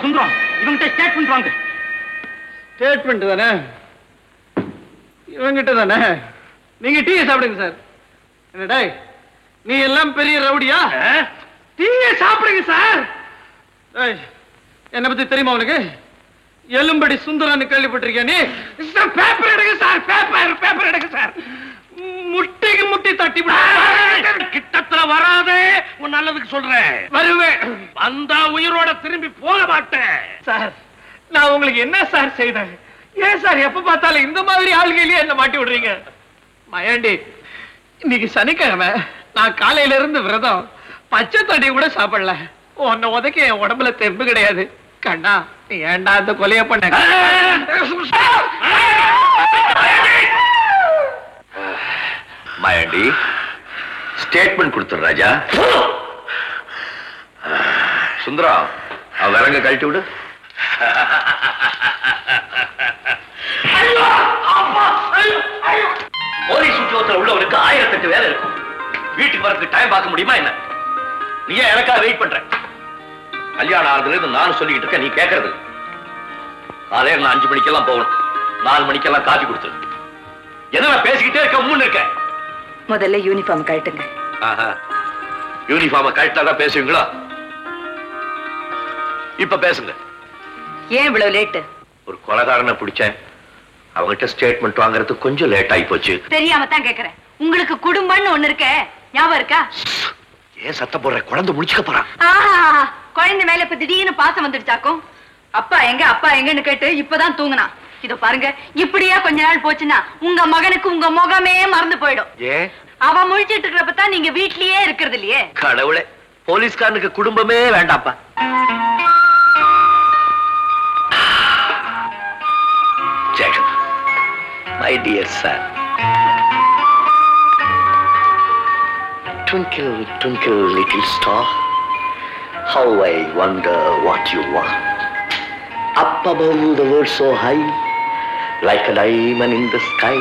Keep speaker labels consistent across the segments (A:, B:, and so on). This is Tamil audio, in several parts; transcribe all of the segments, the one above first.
A: சுந்தரம் இவங்கிட்ட ஸ்டேட்மெண்ட் வாங்க
B: ஸ்டேட்மெண்ட் தானே இவங்கிட்ட தானே நீங்க டீ சாப்பிடுங்க சார் என்னடா நீ எல்லாம் பெரிய ரவுடியா டீயை சாப்பிடுங்க சார் ஏய், என்னை பத்தி தெரியுமா உனக்கு எலும்படி சுந்தரன்னு கேள்விப்பட்டிருக்கியா நீ பேப்பர் எடுங்க சார் பேப்பர் பேப்பர் எடுங்க சார் முட்டைக்கு முட்டி தட்டி
A: கிட்டத்துல வராதே உன் நல்லதுக்கு சொல்றேன்
B: வருவேன்
A: வந்தா உயிரோட திரும்பி போக மாட்டேன்
B: சார் நான் உங்களுக்கு என்ன சார் செய்தேன் ஏன் சார் எப்ப பார்த்தாலும் இந்த மாதிரி ஆளுகையிலேயே என்ன மாட்டி விடுறீங்க மயாண்டி இன்னைக்கு சனிக்கிழமை நான் காலையில இருந்து விரதம் பச்சை தண்ணி கூட சாப்பிடல உன்னை உதைக்க என் உடம்புல தெம்பு கிடையாது கண்ணா நீ ஏன்டா அந்த கொலைய பண்ண
C: மாயாண்டி ஸ்டேட்மெண்ட் கொடுத்துரு ராஜா சுந்தரா அவன் விலங்க கழட்டி விடு போலீஸ் உத்தியோகத்தில் உள்ளவனுக்கு ஆயிரத்தெட்டு வேலை இருக்கும் வீட்டுக்கு வரதுக்கு டைம் பார்க்க முடியுமா என்ன நீ ஏன் எனக்காக வெயிட் பண்ற கல்யாணம் ஆகுதுல இருந்து நானும் சொல்லிக்கிட்டு இருக்கேன் நீ கேட்கறது இல்ல. காலையில நான் அஞ்சு மணிக்கெல்லாம் போகணும் நாலு மணிக்கெல்லாம் காஃபி கொடுத்துரு என்ன நான் பேசிக்கிட்டே இருக்க உம்முன்னு இருக்கேன்
D: முதல்ல யூனிஃபார்ம் கழட்டுங்க
C: யூனிஃபார்ம கரெக்டா தான் பேசுவீங்களா இப்ப பேசுங்க
D: ஏன் இவ்வளவு லேட்டு
C: ஒரு கொலகாரனை பிடிச்சேன் அவங்ககிட்ட ஸ்டேட்மெண்ட் வாங்குறதுக்கு கொஞ்சம் லேட் ஆகி போச்சு
D: தெரியாம தான் கேக்குறேன் உங்களுக்கு குடும்பம்னு ஒண்ணு இருக்க ஞாபகம் இருக்கா
C: ஏன் சத்தம் போடுற குழந்தை முடிச்சுக்க போறான்
D: ஆஹா குழந்தை மேல இப்ப திடீர்னு பாசம் வந்துடுச்சாக்கும் அப்பா எங்க அப்பா எங்கன்னு கேட்டு இப்பதான் தூங்குனா இதோ பாருங்க இப்படியா கொஞ்ச நாள் போச்சுன்னா உங்க மகனுக்கு உங்க முகமே மறந்து போயிடும்
C: ஏன்
D: அவன் முழிச்சிட்டு இருக்கிறப்ப தான் நீங்க வீட்லயே இருக்கிறது இல்லையே
C: கடவுளே போலீஸ்காரனுக்கு குடும்பமே வேண்டாப்பா Jagan my dear sir Twinkle, twinkle, little star, how I wonder what you are. Up above the world so high, like a diamond in the sky.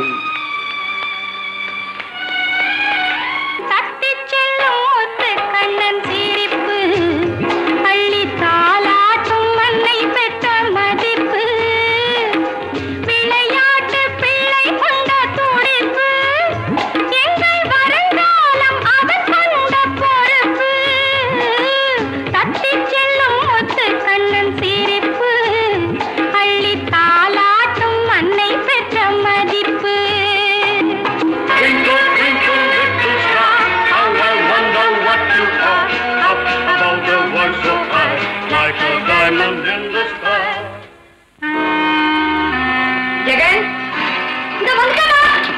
E: Kannan சிரிப்பு அள்ளி தாலாட்டும் மண்ணை பெற்ற மதிப்பு விளையாட்டு பிள்ளை கொண்ட துடிப்பு எங்கள் வருங்காலம் அவன் கொண்ட பொறுப்பு தத்திச் செல்லும் முத்து கண்ணன் சிரிப்பு அள்ளி தாலாட்டும் மண்ணை பெற்ற மதிப்பு
A: Twinkle, twinkle, little star, how I wonder what you are. Up above the world so high, like a diamond in the sky.
D: Jagan இந்த வந்துட்டா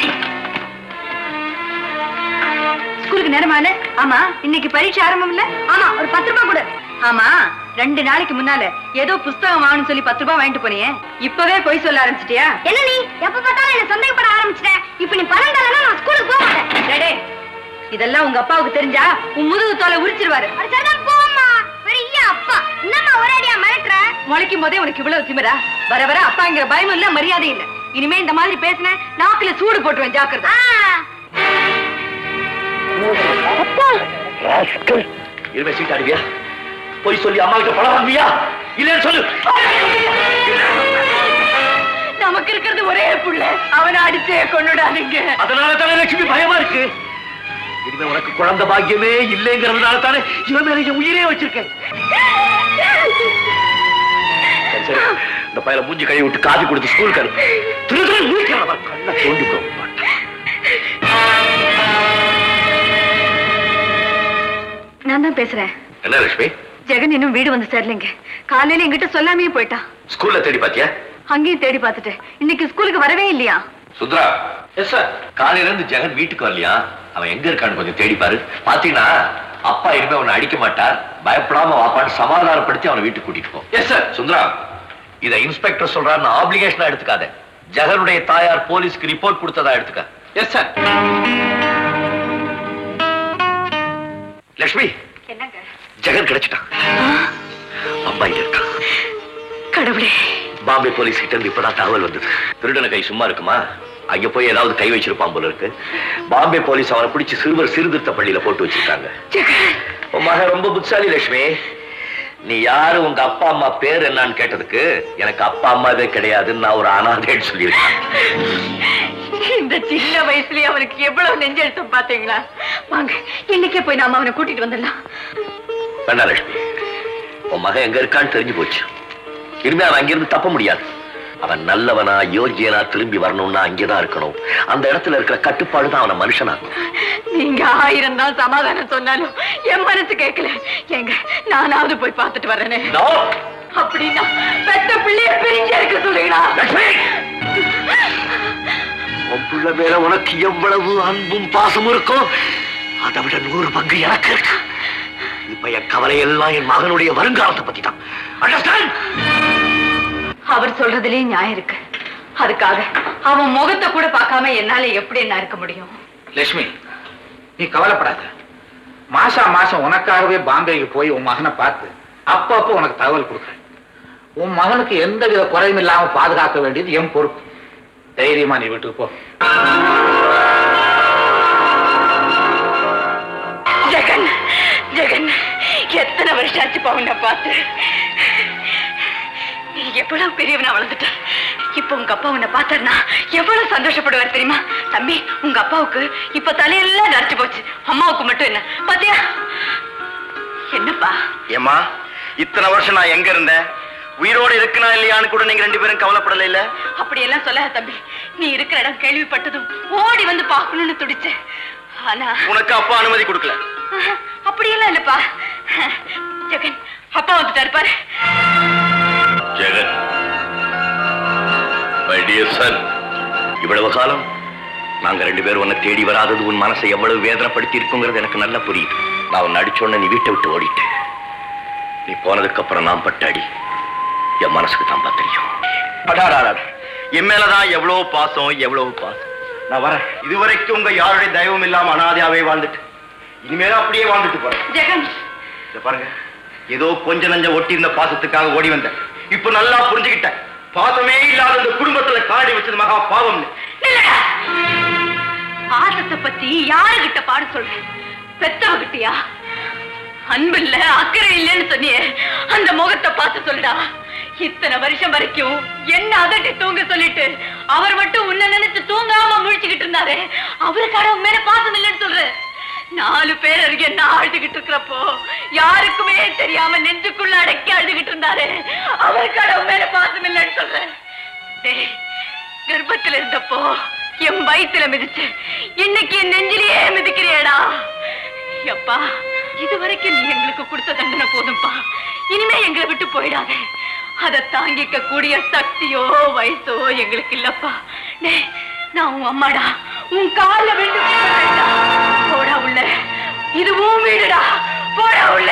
D: ஸ்கூலுக்கு நேரமான ஆமா இன்னைக்கு பரீட்சை ஆரம்பம் இல்ல ஆமா ஒரு பத்து ரூபாய் கொடு ஆமா ரெண்டு நாளைக்கு முன்னால ஏதோ புஸ்தகம் வாங்கணும்னு சொல்லி பத்து ரூபாய் வாங்கிட்டு போனியே இப்பவே போய் சொல்ல ஆரம்பிச்சிட்டியா
E: என்ன நீ எப்ப பார்த்தாலும் என்ன சந்தேகப்பட ஆரம்பிச்சிட்ட இப்ப நீ பணம் தரலன்னா நான் ஸ்கூலுக்கு போக மாட்டேன்
D: டேடே இதெல்லாம் உங்க அப்பாவுக்கு தெரிஞ்சா உன் முதுகு தோலை உரிச்சிருவாரு
E: அது சரிதான் போம்மா பெரிய அப்பா என்னம்மா ஒரே அடியா மிரட்டுற
D: முளைக்கும் போதே உனக்கு இவ்வளவு திமிரா வர வர அப்பாங்கிற பயமும் இல்ல மரியாதை இல்ல இனிமே இந்த மாதிரி பேசின நாக்குல சூடு போட்டுவேன் ஜாக்கிரதை
C: இருமே சீட் அடிவியா போய் சொல்லி அம்மா கிட்ட பணம் வாங்குவியா இல்லைன்னு சொல்லு
D: நமக்கு இருக்கிறது ஒரே புள்ள அவனை அடிச்சே கொண்டுடாதீங்க
C: அதனால தானே லட்சுமி பயமா இருக்கு இனிமே உனக்கு குழந்தை பாக்கியமே இல்லைங்கிறதுனால தானே இவன் மேல என் உயிரே வச்சிருக்கேன் சரி, சரி இந்த பையல மூஞ்சி கழுவி விட்டு காஃபி கொடுத்து ஸ்கூலுக்கு அனுப்பு திரு திரு மூஞ்சியால பாரு, கண்ணை தோண்டி போக மாட்டேன்
D: நான் தான் பேசுறேன்
C: என்ன லட்சுமி
D: ஜெகன் இன்னும் வீடு வந்து சேரலைங்க காலையில என்கிட்ட சொல்லாமே போயிட்டான்
C: ஸ்கூல்ல தேடி பாத்தியா
D: அங்கேயும் தேடி பார்த்துட்டேன் இன்னைக்கு ஸ்கூலுக்கு வரவே இல்லையா
C: சுத்ரா எஸ் சார் காலையில இருந்து ஜெகன் வீட்டுக்கு வரலையா அவன் எங்க இருக்கான்னு கொஞ்சம் தேடி பாரு பாத்தீங்கன்னா அப்பா இனிமே அவனை அடிக்க மாட்டார் பயப்படாம வாப்பான்னு சமாதானப்படுத்தி அவனை வீட்டுக்கு கூட்டிட்டு போ எஸ் சார் சுந்தரா இத இன்ஸ்பெக்டர் சொல்றாருன்னு ஆப்ளிகேஷனா எடுத்துக்காத ஜெகனுடைய தாயார் போலீஸ்க்கு ரிப்போர்ட் கொடுத்ததா எடுத்துக்க எஸ் சார் லட்சுமி
D: என்னங்க
C: ஜெகன் கிடைச்சிட்டான் அப்பா இங்க இருக்கான்
D: கடவுளே
C: பாம்பே போலீஸ் கிட்ட இருந்து இப்பதான் தகவல் வந்தது திருடன கை சும்மா இருக்குமா அங்க போய் ஏதாவது கை வச்சிருப்பான் போல இருக்கு பாம்பே போலீஸ் அவனை பிடிச்சு சிறுவர் சீர்திருத்த பள்ளியில போட்டு வச்சிருக்காங்க உன் மகன் ரொம்ப புத்திசாலி லட்சுமி நீ யாரு உங்க அப்பா அம்மா பேர் என்னன்னு கேட்டதுக்கு எனக்கு அப்பா அம்மாவே கிடையாதுன்னு நான் ஒரு அனாதைன்னு சொல்லியிருக்கேன்
D: இந்த சின்ன வயசுலயே அவனுக்கு எவ்வளவு நெஞ்செழுத்தம் பாத்தீங்களா வாங்க இன்னைக்கே போய் நாம அவனை கூட்டிட்டு வந்துடலாம்
C: வேண்டாம் லட்சுமி உன் மகன் எங்க இருக்கான்னு தெரிஞ்சு போச்சு இனிமே அவன் அங்கிருந்து தப்ப முடியாது அவன் நல்லவனா யோகியனா திரும்பி வரணும்னா அங்கேதான் இருக்கணும் அந்த இடத்துல இருக்கிற கட்டுப்பாடு தான் அவனை மனுஷனாக்கும்
D: நீங்க ஆயிரம் தான் சமாதானம் சொன்னாலும் என் மனசு கேட்கல எங்க நானாவது போய் பார்த்துட்டு வரேனே
C: No!
D: அப்படின்னா பெத்த பிள்ளைய பிரிஞ்சு இருக்க சொல்லுங்களா
C: லட்சுமி உன் புள்ள மேல உனக்கு எவ்வளவு அன்பும் பாசமும் இருக்கும் அதை விட நூறு பங்கு எனக்கு இருக்கு இப்ப என் கவலை எல்லாம் என் மகனுடைய வருங்காலத்தை பத்தி தான் Understand?
D: அவர் சொல்றதுலயும் நியாயம் இருக்கு அதுக்காக அவன் முகத்தை கூட பார்க்காம என்னால எப்படி என்ன இருக்க முடியும்
F: லட்சுமி நீ கவலைப்படாத மாசா மாசம் உனக்காகவே பாம்பேக்கு போய் உன் மகனை பார்த்து அப்பப்போ உனக்கு தகவல் கொடுக்குறேன் உன் மகனுக்கு எந்த வித குறையும் இல்லாம பாதுகாக்க வேண்டியது என் பொறுப்பு தைரியமா நீ வீட்டுக்கு போ
D: ஜெகன் ஜெகன் எத்தனை வருஷம் ஆச்சு பவுன பார்த்து நீ எவ்வளவு பெரியவனா வளர்ந்துட்ட இப்ப உங்க அப்பா உன்னை பார்த்தாருன்னா எவ்வளவு சந்தோஷப்படுவார் தெரியுமா தம்பி உங்க அப்பாவுக்கு இப்ப தலையெல்லாம் நரைச்சு போச்சு அம்மாவுக்கு மட்டும் என்ன பாத்தியா என்னப்பா
G: ஏமா இத்தனை வருஷம் நான் எங்க இருந்தேன் உயிரோட இருக்கனா இல்லையான்னு கூட நீங்க ரெண்டு பேரும் கவலைப்படல இல்ல
D: அப்படியெல்லாம் சொல்லாத தம்பி நீ இருக்கிற இடம் கேள்விப்பட்டதும் ஓடி வந்து பார்க்கணும்னு துடிச்சேன் ஆனா
G: உனக்கு அப்பா அனுமதி கொடுக்கல
D: ஆஹா, அப்படியெல்லாம் இல்லப்பா ஜெகன் அப்பா வந்துட்டாரு பாரு
C: ஜெகன் my dear son இவ்வளவு காலம் நாங்க ரெண்டு பேரும் உன்னை தேடி வராதது உன் மனசை எவ்வளவு வேதனைப்படுத்தி இருக்குங்கிறது எனக்கு நல்லா புரியுது நான் உன்னை அடிச்சோன்ன நீ வீட்டை விட்டு ஓடிட்டு நீ போனதுக்கு அப்புறம் நான் பட்ட அடி என் மனசுக்கு தான் தெரியும்
G: அடாடாடா என் மேலதான் எவ்வளவு பாசம் எவ்வளவு பாசம் நான் வரேன் இதுவரைக்கும் உங்க யாருடைய தயவும் இல்லாம அனாதையாவே வாழ்ந்துட்டு இனிமேலும் அப்படியே வாழ்ந்துட்டு போறேன்
D: ஜெகன்
G: இத பாருங்க ஏதோ கொஞ்ச நஞ்ச ஒட்டி இருந்த பாசத்துக்காக ஓடி வந்தேன் இப்ப நல்லா புரிஞ்சுக்கிட்டேன் பாசமே இல்லாத இந்த குடும்பத்துல காடி வச்சது மகா பாவம்னு
D: நில்லுடா. பாசத்தை பத்தி யாருகிட்ட பாட சொல்றேன் பெத்தவகிட்டயா அன்பு இல்ல அக்கறை இல்லைன்னு சொன்னியே அந்த முகத்தை பார்த்து சொல்லுடா இத்தனை வருஷம் வரைக்கும் என்ன அதட்டி தூங்க சொல்லிட்டு அவர் மட்டும் உன்னை நினைச்சு தூங்காம முழிச்சுக்கிட்டு இருந்தாரு அவருக்கான உன் மேல பாசம் இல்லைன்னு சொல்ற நாலு பேர் அருகே நான் அழுதுகிட்டு இருக்கிறப்போ யாருக்குமே தெரியாம நெஞ்சுக்குள்ள அடக்கி அழுதுகிட்டு இருந்தாரு அவருக்கான உன் மேல பாசம் இல்லைன்னு சொல்றேன் டேய் கர்ப்பத்துல இருந்தப்போ என் வயித்துல மிதிச்சு இன்னைக்கு என் நெஞ்சிலேயே மிதிக்கிறியேடா எப்பா இதுவரைக்கும் நீ எங்களுக்கு கொடுத்த தண்டனை போதும்பா இனிமே எங்களை விட்டு போயிடாத அதை தாங்கிக்க கூடிய சக்தியோ வயசோ எங்களுக்கு இல்லப்பா டேய், நான் உன் அம்மாடா உன் கால்ல விழுந்து கும்பிடுறேன்டா. போடா உள்ள இது உன் வீடுடா போடா உள்ள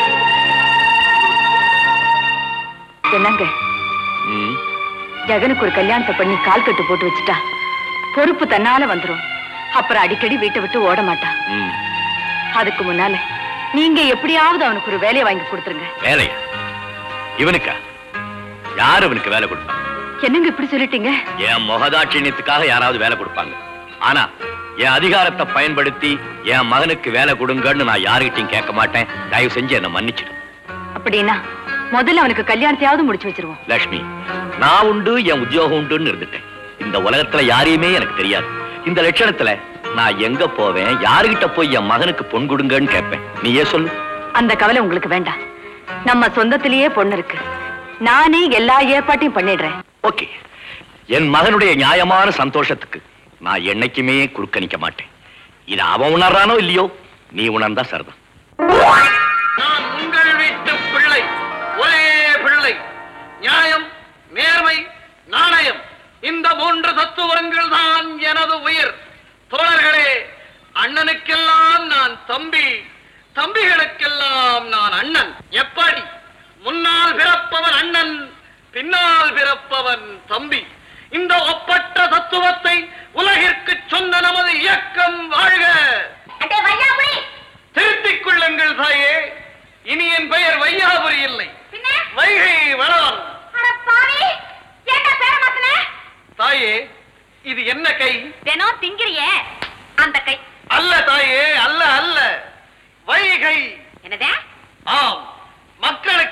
D: என்னங்க
C: ம்
D: ஜெகனுக்கு ஒரு கல்யாணத்தை பண்ணி கால் கட்டு போட்டு வச்சுட்டா பொறுப்பு தன்னால வந்துரும் அப்புறம் அடிக்கடி வீட்டை விட்டு ஓட மாட்டான்
C: ம்
D: அதுக்கு முன்னால நீங்க எப்படியாவது அவனுக்கு ஒரு வேலையை வாங்கி கொடுத்துருங்க
C: வேலையா இவனுக்கா யார் இவனுக்கு வேலை கொடுப்பா
D: என்னங்க இப்படி சொல்லிட்டீங்க
C: என் முகதாட்சியத்துக்காக யாராவது வேலை கொடுப்பாங்க ஆனா என் அதிகாரத்தை பயன்படுத்தி என் மகனுக்கு வேலை கொடுங்கன்னு நான் யாருகிட்டையும் கேட்க மாட்டேன் தயவு செஞ்சு என்னை மன்னிச்சிடு
D: அப்படின்னா முதல்ல அவனுக்கு கல்யாணத்தையாவது முடிச்சு வச்சிருவோம்
C: லட்சுமி நான் உண்டு என் உத்தியோகம் உண்டுன்னு இருந்துட்டேன் இந்த உலகத்துல யாரையுமே எனக்கு தெரியாது இந்த லட்சணத்துல நான் எங்க போவேன் யாருகிட்ட போய் என் மகனுக்கு பொன் கொடுங்கன்னு கேட்பேன் நீயே சொல்லு
D: அந்த கவலை உங்களுக்கு வேண்டாம் நம்ம சொந்தத்திலேயே பொண்ணு இருக்கு நானே எல்லா ஏற்பாட்டையும் பண்ணிடுறேன்
C: ஓகே என் மகனுடைய நியாயமான சந்தோஷத்துக்கு நான் என்னைக்குமே குறுக்கணிக்க மாட்டேன் இதை அவன் உணர்றானோ இல்லையோ நீ உணர்ந்தா சரிதான்
B: நான் உங்கள் வீட்டு பிள்ளை ஒரே பிள்ளை நியாயம் நேர்மை நாணயம் இந்த மூன்று தத்துவங்கள் தான் எனது உயிர் தோழர்களே அண்ணனுக்கெல்லாம் நான் தம்பி தம்பிகளுக்கெல்லாம் நான் அண்ணன் எப்படி முன்னால் பிறப்பவன் அண்ணன் பின்னால் பிறப்பவன் தம்பி இந்த ஒப்பற்ற தத்துவத்தை உலகிற்கு சொன்ன நமது இயக்கம் வாழ்க
E: அடே வையாபுரி
B: திருத்திக் கொள்ளுங்கள் தாயே இனி என் பெயர் வையாபுரி இல்லை
E: பின்ன
B: வைகை வளவன்
E: அட பாவி ஏண்டா பேர மாத்தனே
B: தாயே இது என்ன கை
E: தினம் திங்கிறியே அந்த கை
B: அல்ல தாயே அல்ல அல்ல வைகை
E: என்னதே
B: ஆம் மக்களுக்கு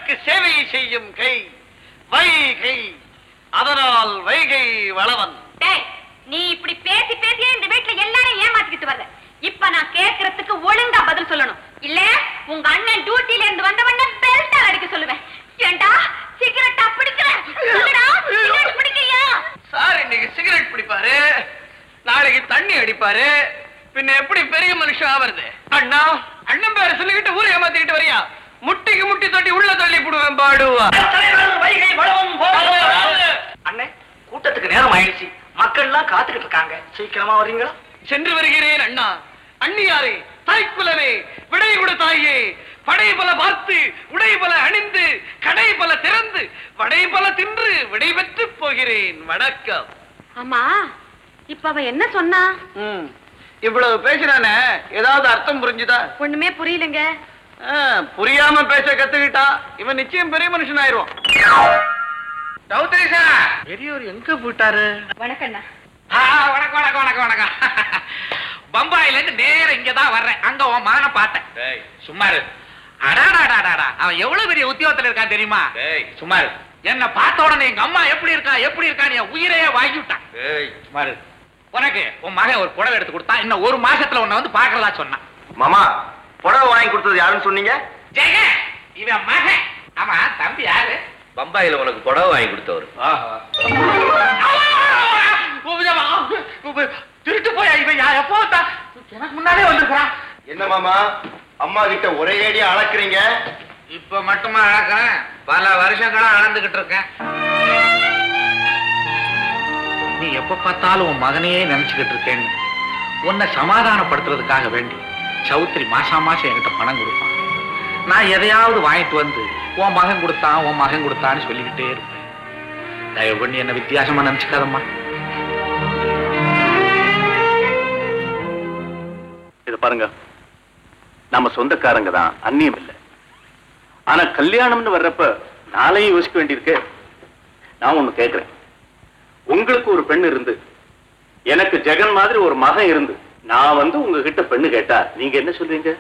B: எனக்கு சேவை செய்யும் கை வைகை அதனால் வைகை வளவன்
D: டேய் நீ இப்படி பேசி பேசியே இந்த வீட்ல எல்லாரையும் ஏமாத்திக்கிட்டு வர்ற இப்ப நான் கேக்குறதுக்கு ஒழுங்கா பதில் சொல்லணும் இல்ல உங்க அண்ணன் டியூட்டில இருந்து வந்தவன பெல்ட்டால் அடிக்க சொல்லுவேன் ஏண்டா சிகரெட்டா பிடிக்கிறேன் சொல்லுடா சிகரெட் பிடிக்கலையா
B: சார் இன்னைக்கு சிகரெட் பிடிப்பாரு நாளைக்கு தண்ணி அடிப்பாரு பின்ன எப்படி பெரிய மனுஷன் ஆவறது அண்ணா அண்ணன் பேரை சொல்லிக்கிட்டு ஊரை ஏமாத்திக்கிட்டு வரியா முட்டிக்கு முட்டி தட்டி உள்ள தள்ளி போடுவேன் பாடுவா
H: அண்ணே கூட்டத்துக்கு நேரம் ஆயிடுச்சு மக்கள் எல்லாம் காத்துக்கிட்டு இருக்காங்க சீக்கிரமா வர்றீங்களா
B: சென்று வருகிறேன் அண்ணா அண்ணியாரே தாய்க்குலவே விடை கொடு தாயே படை பல பார்த்து உடை பல அணிந்து கடை பல திறந்து வடை பல தின்று விடை பெற்று போகிறேன் வணக்கம்
D: ஆமா இப்ப அவ என்ன சொன்னா
B: இவ்வளவு பேசுறானே ஏதாவது அர்த்தம் புரிஞ்சுதா
D: ஒண்ணுமே புரியலங்க
B: ஆ, புரியாம பேச கத்துக்கிட்டா இவன் நிச்சயம் பெரிய மனுஷன் ஆயிடுவான்
F: சௌத்ரி சார் பெரியவர் எங்க போயிட்டாரு
D: வணக்கண்ணா
F: ஆ, வணக்கம் வணக்கம் வணக்கம் வணக்கம் பம்பாயில இருந்து நேர இங்க தான் வர்றேன் அங்க உன் மகனை பார்த்தேன் சும்மா இரு அடாடாடாடாடா அவன் எவ்வளவு பெரிய உத்தியோகத்துல இருக்கான் தெரியுமா சும்மா இரு என்ன பார்த்த உடனே எங்க அம்மா எப்படி இருக்கா எப்படி இருக்கான்னு என் உயிரையே வாங்கி விட்டான் சும்மா இரு உனக்கு உன் மகன் ஒரு புடவை எடுத்து கொடுத்தான் இன்னும் ஒரு மாசத்துல உன்னை வந்து பாக்குறதா சொன்னான்
G: மாமா புடவை வாங்கி கொடுத்தது யாருன்னு சொன்னீங்க
F: ஜெக இவன் மகன் ஆமா தம்பி யாரு
C: பம்பாயில உனக்கு புடவை வாங்கி கொடுத்தவர்
F: திருட்டு போயா இவன் யா- எப்போ வந்தான்? எனக்கு முன்னாடியே வந்திருக்கிறான்
G: என்ன மாமா அம்மா கிட்ட ஒரே அடியா அளக்குறீங்க
F: இப்ப மட்டுமா அளக்கிறேன் பல வருஷங்களா அளந்துகிட்டு இருக்கேன் நீ எப்ப பார்த்தாலும் உன் மகனையே நினைச்சுக்கிட்டு இருக்கேன்னு உன்னை சமாதானப்படுத்துறதுக்காக வேண்டி சௌத்ரி மாசா மாசம் என்கிட்ட பணம் கொடுப்பான் நான் எதையாவது வாங்கிட்டு வந்து உன் மகன் கொடுத்தான் உன் மகன் கொடுத்தான்னு சொல்லிக்கிட்டே இருப்பேன் தயவு பண்ணி என்ன வித்தியாசமா நினைச்சுக்காதம்மா
I: இது பாருங்க நம்ம சொந்தக்காரங்க தான் அந்நியம் இல்லை ஆனா கல்யாணம்னு வர்றப்ப நாளையும் யோசிக்க வேண்டியிருக்கு நான் ஒண்ணு கேக்குறேன் உங்களுக்கு ஒரு பெண் இருந்து எனக்கு ஜெகன் மாதிரி ஒரு மகன் இருந்து நான் வந்து உங்ககிட்ட பெண்ணு கேட்டா நீங்க என்ன சொல்றீங்க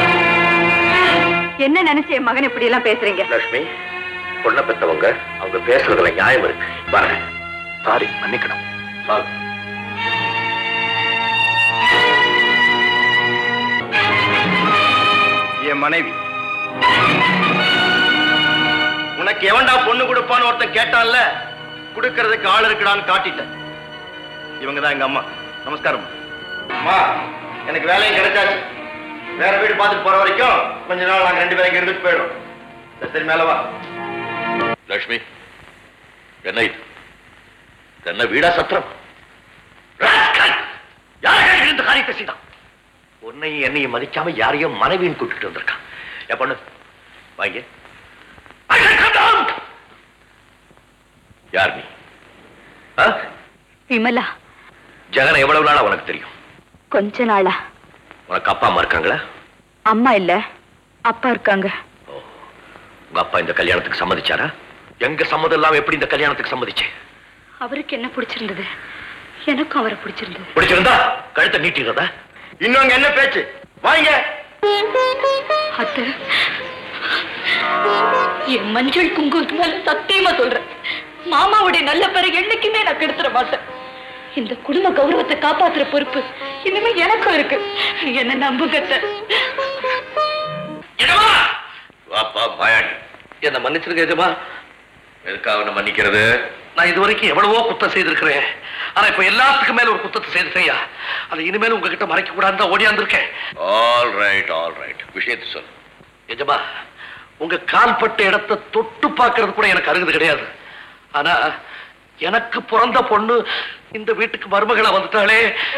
D: என்ன நினைச்சு என் மகன் இப்படி எல்லாம் பேசுறீங்க
C: லட்சுமி பொண்ணை பெற்றவங்க அவங்க பேசுறதுல நியாயம் இருக்கு வரேன்
I: சாரி மன்னிக்கணும்
C: வாங்க.
G: என் மனைவி உனக்கு எவன்டா பொண்ணு கொடுப்பான்னு ஒருத்தன் கேட்டான்ல கொடுக்கறதுக்கு ஆள் இருக்குடான்னு காட்டிட்டேன் இவங்க தான் எங்க அம்மா நமஸ்காரம் அம்மா எனக்கு வேலையும் கிடைச்சாச்சு வேற வீடு பார்த்துட்டு போற வரைக்கும் கொஞ்ச நாள் நாங்க ரெண்டு பேரும் இங்க இருந்துட்டு போயிடும் சரி, சரி மேல வா
C: லட்சுமி என்ன இது இது என்ன வீடா சத்திரம் ராஸ்கல்! யாருக்காக இந்த காரியத்தை செய்தான் உன்னையும் என்னையும் மதிக்காம யாரையும் மனைவியும் கூட்டிட்டு வந்திருக்கான் என் பொண்ணு வாங்க I said, come down! யார் நீ ஆ?
D: விமலா
C: ஜெகனை எவ்வளவு நாளா உனக்கு தெரியும்
D: கொஞ்ச நாளா
C: உனக்கு அப்பா அம்மா இருக்காங்களா
D: அம்மா இல்ல அப்பா இருக்காங்க
C: உங்க அப்பா இந்த கல்யாணத்துக்கு சம்மதிச்சாரா எங்க சம்மதம் இல்லாம எப்படி இந்த கல்யாணத்துக்கு சம்மதிச்சேன்
D: அவருக்கு என்ன பிடிச்சிருந்தது எனக்கும் அவரை பிடிச்சிருந்தது
C: பிடிச்சிருந்தா கழுத்தை நீட்டிடுறதா
G: இன்னும் அங்க என்ன பேச்சு வாங்க
D: அத்தை என் மஞ்சள் குங்குமத்து மேல சத்தியமா சொல்றேன் மாமாவுடைய நல்ல பேரை என்னைக்குமே நான் கெடுத்துட மாட்டேன் இந்த குடும்ப கௌரவத்தை காப்பாத்துற பொறுப்பு இனிமே எனக்கும் இருக்கு என்ன நம்புங்க அத்தை.
C: வாப்பா மாயாண்டி என்ன மன்னிச்சிருக்க எஜமா எதுக்காக அவனை மன்னிக்கிறது நான் இது வரைக்கும் எவ்வளவோ குத்தம் செய்திருக்கிறேன் ஆனா இப்ப எல்லாத்துக்கும் மேல ஒரு குத்தத்தை செய்து செய்யா அதை இனிமேல் உங்ககிட்ட மறைக்க கூடாதுன்னு தான் ஓடியாந்துருக்கேன் ஆல் ரைட் ஆல் ரைட் விஷயத்தை சொல் எஜமா உங்க கால்பட்ட இடத்தை தொட்டு பார்க்கறது கூட எனக்கு அருகது கிடையாது ஆனா எனக்கு பிறந்த பொண்ணு இந்த வீட்டுக்கு மருமகளா வந்துட்டாளே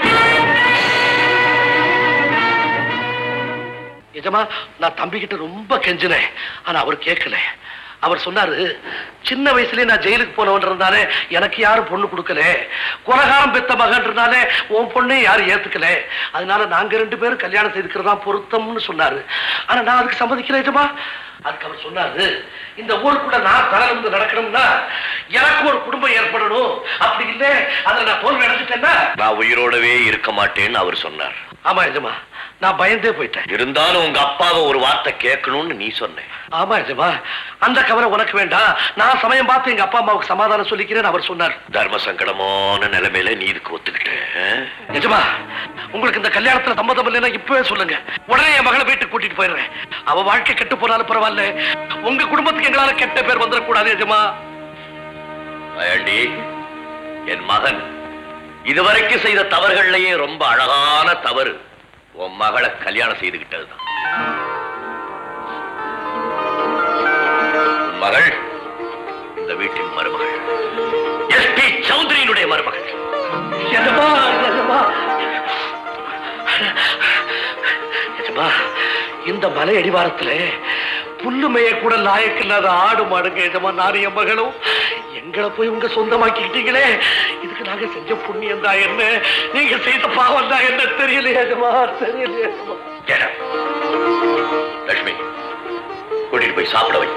C: எஜமா நான் தம்பிக்கிட்ட ரொம்ப கெஞ்சினேன் ஆனா அவர் கேட்கல அவர் சொன்னாரு சின்ன வயசுலயே நான் ஜெயிலுக்கு போனவன் இருந்தாலே எனக்கு யாரும் பொண்ணு கொடுக்கல கொலகாரம் பெத்த மகன் இருந்தாலே உன் பொண்ணே யாரும் ஏத்துக்கல அதனால நாங்க ரெண்டு பேரும் கல்யாணம் செய்துக்கிறதா பொருத்தம்னு சொன்னாரு ஆனா நான் அதுக்கு சம்மதிக்கிறேன் எஜமா
J: அதுக்கு அவர் சொன்னாரு இந்த ஊருக்குள்ள நான் தலை நடக்கணும்னா எனக்கு ஒரு குடும்பம் ஏற்படணும் அப்படி இல்ல அதுல நான் தோல்வி அடைஞ்சிட்டேன்னா
C: நான் உயிரோடவே இருக்க மாட்டேன்னு அவர் சொன்னார்
J: ஆமா எஜமா நான் பயந்தே போயிட்டேன்
C: இருந்தாலும் உங்க அப்பாவை ஒரு வார்த்தை கேட்கணும்னு நீ சொன்ன
J: ஆமா எஜமா அந்த கவலை உனக்கு வேண்டாம் நான் சமயம் பார்த்து எங்க அப்பா அம்மாவுக்கு சமாதானம் சொல்லிக்கிறேன்னு அவர் சொன்னார்
C: தர்ம சங்கடமான நிலைமையில நீ இதுக்கு ஒத்துக்கிட்ட
J: நிஜமா உங்களுக்கு இந்த கல்யாணத்துல சம்மதம் இல்லைன்னா இப்பவே சொல்லுங்க உடனே என் மகளை வீட்டுக்கு கூட்டிட்டு போயிடுறேன் அவ வாழ்க்கை கெட்டு போனாலும் பரவாயில்ல உங்க குடும்பத்துக்கு எங்களால கெட்ட பேர் வந்துடக்கூடாது நிஜமா
C: அயண்டி என் மகன் இதுவரைக்கும் செய்த தவறுகள்லயே ரொம்ப அழகான தவறு உன் மகளை கல்யாணம் செய்துகிட்டதுதான் உன் மகள் இந்த வீட்டின் மருமகள் எஸ்பி சௌத்ரியினுடைய மருமகள்
J: எஜமா எஜமா எஜமா இந்த மலை அடிவாரத்துல புல்லு மேய கூட லாயக்கு இல்லாத ஆடு மாடுங்க எஜமா நானும் என் மகளும் எங்களை போய் உங்க சொந்தமாக்கிக்கிட்டீங்களே இதுக்கு நாங்க செஞ்ச புண்ணியம் தான் என்ன நீங்க செய்த பாவம் தான் என்ன தெரியல எஜமா தெரியல எஜமா
C: Get up. லட்சுமி கூட்டிட்டு போய் சாப்பிட வை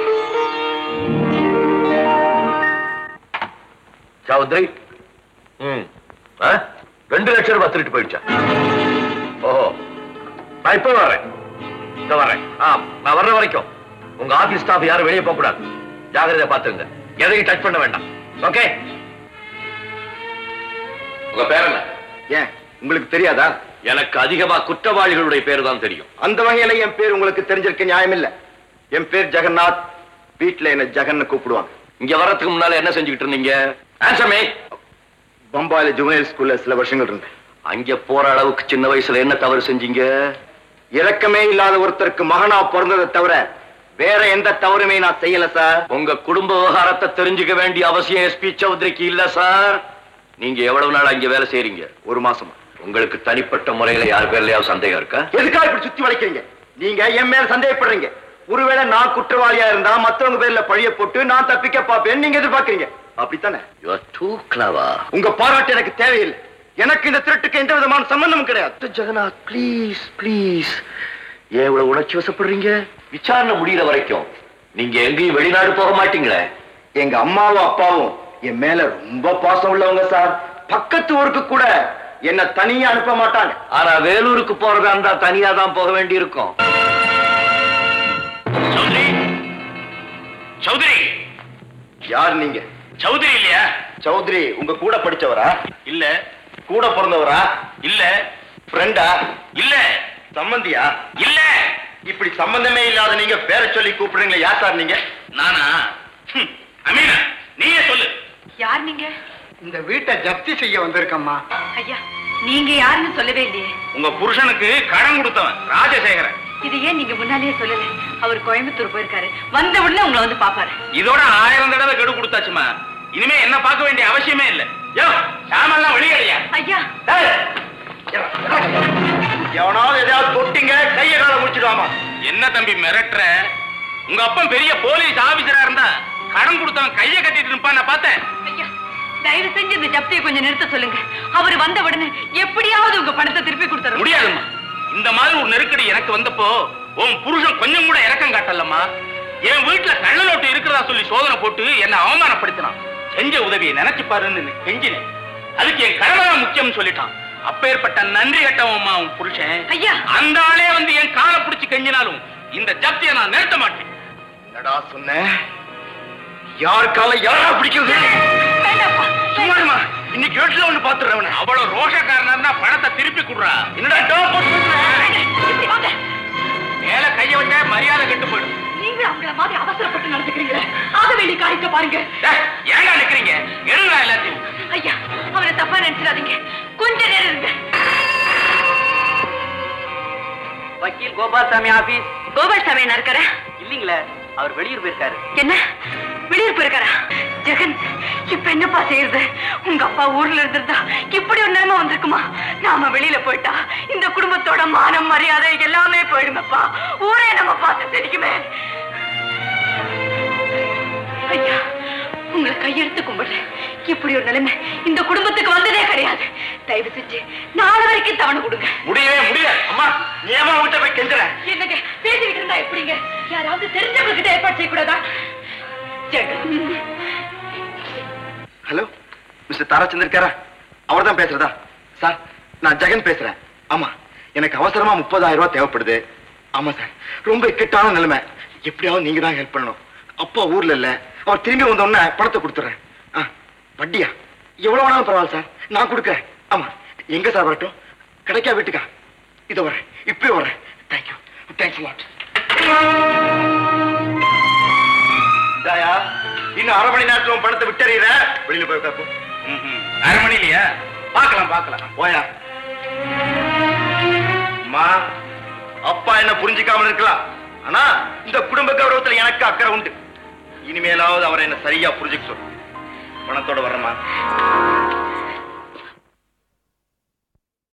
C: சௌத்ரி ம் ஆ? ரெண்டு லட்சம் ரூபாய் திருட்டு போயிடுச்சா ஓஹோ நான் இப்ப வரேன் இந்த வரேன் ஆ நான் வர்ற வரைக்கும் உங்க ஆபீஸ் ஸ்டாஃப் யாரும் வெளியே போக கூடாது ஜாகிரதையா பாத்துருங்க எதையும் டச் பண்ண வேண்டாம் ஓகே உங்க பேர் என்ன
G: ஏன் உங்களுக்கு தெரியாதா
C: எனக்கு அதிகமா குற்றவாளிகளுடைய பேர் தான் தெரியும்
G: அந்த வகையில என் பேர் உங்களுக்கு தெரிஞ்சிருக்க நியாயம் இல்ல என் பேர் ஜெகநாத் வீட்டுல என்ன ஜெகன்னு கூப்பிடுவாங்க
C: இங்க வர்றதுக்கு முன்னால என்ன செஞ்சுக்கிட்டு இருந்தீங்க ஆன்சர் மீ
G: பம்பாயில ஜுவனல் ஸ்கூல்ல சில வருஷங்கள் இருந்தேன்
C: அங்க போற அளவுக்கு சின்ன வயசுல என்ன தவறு செஞ்சீங்க
G: இரக்கமே இல்லாத ஒருத்தருக்கு மகனா பிறந்ததை தவிர வேற எந்த தவறுமே நான் செய்யல சார்
C: உங்க குடும்ப விவகாரத்தை தெரிஞ்சுக்க வேண்டிய அவசியம் எஸ்பி சௌத்ரிக்கு இல்ல சார் நீங்க எவ்வளவு நாள் அங்க வேலை செய்றீங்க
G: ஒரு மாசமா
C: உங்களுக்கு தனிப்பட்ட முறையில யார் பேர்லயாவது சந்தேகம் இருக்கா
G: எதுக்காக இப்படி சுத்தி வளைக்கிறீங்க நீங்க என் மேல சந்தேகப்படுறீங்க ஒருவேளை நான் குற்றவாளியா இருந்தா மத்தவங்க பேர்ல பழிய போட்டு நான் தப்பிக்க பாப்பேன்னு நீங்க எதிர்பார்க்கறீங்க அப்படித்தானே
C: யூ ஆர் டூ கிளவர்
G: உங்க பாராட்டு எனக்கு தேவையில்லை எனக்கு இந்த திருட்டுக்கு எந்த விதமான சம்பந்தமும் கிடையாது
C: ஜெகநாத் ப்ளீஸ் ப்ளீஸ் ஏன் இவ்வளவு உணர்ச்சி வசப்படுறீங்க விசாரணை முடியிற வரைக்கும் நீங்க எங்கேயும் வெளிநாடு போக மாட்டீங்களே
G: எங்க அம்மாவும் அப்பாவும் என் மேல ரொம்ப பாசம் உள்ளவங்க சார் பக்கத்து ஊருக்கு கூட என்ன தனியா அனுப்ப மாட்டாங்க
C: ஆனா வேலூருக்கு போறதா இருந்தா தனியா தான் போக வேண்டி இருக்கும்
J: சௌத்ரி சௌத்ரி
G: யார் நீங்க
J: சௌத்ரி இல்லையா
G: சௌத்ரி உங்க கூட படிச்சவரா
J: இல்ல
G: கூட பிறந்தவரா
J: இல்ல
G: ஃப்ரெண்டா
J: இல்ல
G: சம்பந்தியா
J: இல்ல
G: இப்படி சம்பந்தமே இல்லாத நீங்க பேரை சொல்லி கூப்பிடுறீங்களே யார் சார் நீங்க
J: நானா ஹம், அமீனா நீயே சொல்லு
D: யார் நீங்க
B: இந்த வீட்டை ஜப்தி செய்ய வந்திருக்கம்மா
D: ஐயா நீங்க யாருன்னு சொல்லவே இல்லையே
J: உங்க புருஷனுக்கு கடன் கொடுத்தவன் ராஜசேகரன்
D: இது ஏன் நீங்க முன்னாலேயே சொல்லல அவர் கோயம்புத்தூர் போயிருக்காரு வந்த உடனே உங்களை வந்து பாப்பாரு
J: இதோட ஆயிரம் தடவை கெடு கொடுத்தாச்சுமா இனிமே என்ன பார்க்க வேண்டிய அவசியமே இல்ல யோ சாமெல்லாம் வெளியேறியா
D: ஐயா
G: எவனாவது எதையாவது தொட்டிங்க கைய கால முடிச்சிடுவாமா
J: என்ன தம்பி மிரட்டுற உங்க அப்பன் பெரிய போலீஸ் ஆபீசரா இருந்தா கடன் கொடுத்தவன் கைய கட்டிட்டு இருப்பான் நான் பார்த்தேன்
D: ஐயா தயவு செஞ்சு இந்த ஜப்தியை கொஞ்சம் நிறுத்த சொல்லுங்க அவர் வந்த உடனே எப்படியாவது உங்க பணத்தை திருப்பி கொடுத்துரு
J: முடியாதும்மா இந்த மாதிரி ஒரு நெருக்கடி எனக்கு வந்தப்போ உன் புருஷன் கொஞ்சம் கூட இறக்கம் காட்டலம்மா என் வீட்டுல கள்ள நோட்டு இருக்கிறதா சொல்லி சோதனை போட்டு என்ன அவமானப்படுத்தினான் செஞ்ச உதவியை நினைச்சு பாருன்னு கெஞ்சினேன் அதுக்கு என் கடமை தான் முக்கியம்னு சொல்லிட்டான் அப்பேற்பட்ட நன்றி கட்டவம்மா உன் புருஷன்
D: ஐயா
J: அந்த ஆளே வந்து என் காலை பிடிச்சு கெஞ்சினாலும் இந்த ஜப்தியை நான் நிறுத்த மாட்டேன்
G: என்னடா சொன்ன யார் கால யாரா பிடிக்கிறது
D: வேண்டாப்பா
G: சும்மாருமா இன்னைக்கு வீட்டுல ஒண்ணு பாத்துறவன
J: அவ்வளவு ரோஷக்காரனா இருந்தா பணத்தை திருப்பி கொடுறா
G: என்னடா டோ போட்டு பேசுற?
D: இப்படி வாங்க.
J: மேல கைய வச்சா மரியாதை கெட்டு போயிடும்
D: நீங்க அவங்கள மாதிரி அவசரப்பட்டு நடந்துக்கிறீங்களே ஆக வேண்டி காய்க்க பாருங்க
J: டேய், ஏங்க நிக்கிறீங்க எடுங்களா எல்லாத்தையும்
D: ஐயா அவரை தப்பா நினைச்சிடாதீங்க கொஞ்ச நேரம் இருங்க
H: வக்கீல் கோபால்சாமி ஆபீஸ்
D: கோபால்சாமி என்ன இருக்காரு
H: இல்லீங்களே அவர் வெளியூர் போயிருக்காரு
D: என்ன வெளியூர் போயிருக்காரா ஜெகன் இப்ப என்னப்பா செய்யறது உங்க அப்பா ஊர்ல இருந்திருந்தா இப்படி ஒரு நிலைமை வந்திருக்குமா நாம வெளியில போயிட்டா இந்த குடும்பத்தோட மானம் மரியாதை எல்லாமே போயிடுமப்பா ஊரே நம்ம பார்த்து தெரிக்குமே ஐயா உங்களை கையெடுத்து கும்பிடுறேன் இப்படி ஒரு நிலைமை இந்த குடும்பத்துக்கு வந்ததே கிடையாது தயவு செஞ்சு நாளை வரைக்கும் தவணை கொடுங்க
G: முடியவே முடியாது அம்மா நீ ஏமா உங்ககிட்ட போய் கெஞ்சுற
D: என்னங்க பேசிக்கிட்டு இருந்தா எப்படிங்க யாராவது தெரிஞ்சவங்க கிட்ட ஏற்பாடு செய்யக்கூடாதா ஜெகன்
G: ஹலோ மிஸ்டர் தாராச்சந்தர் இருக்காரா அவர் தான் பேசுறதா சார் நான் ஜெகன் பேசுறேன் ஆமா எனக்கு அவசரமா முப்பதாயிரம் ரூபாய் தேவைப்படுது ஆமா சார் ரொம்ப இக்கட்டான நிலைமை எப்படியாவது நீங்க தான் ஹெல்ப் பண்ணணும் அப்பா ஊர்ல இல்ல அவர் திரும்பி வந்த உடனே பணத்தை கொடுத்துறேன் ஆ வட்டியா எவ்வளவு வேணாலும் பரவாயில்ல சார் நான் கொடுக்குறேன் ஆமா எங்க சார் வரட்டும் கிடைக்கா வீட்டுக்கா இதோ வரேன் இப்பவே வரேன் தேங்க்யூ தேங்க்ஸ் லாட் தாயா இன்னும் அரை மணி நேரத்துல உன் பணத்தை விட்டறிகிற வெளியில போய் உட்காப்பு
F: அரை மணி இல்லையா பார்க்கலாம் பார்க்கலாம்
G: போயா அம்மா அப்பா என்ன புரிஞ்சுக்காம இருக்கலாம் ஆனா இந்த குடும்ப கௌரவத்துல எனக்கு அக்கறை உண்டு இனிமேலாவது அவரை என்ன சரியா புரிஞ்சுக்க சொல்லு பணத்தோட வர்றமா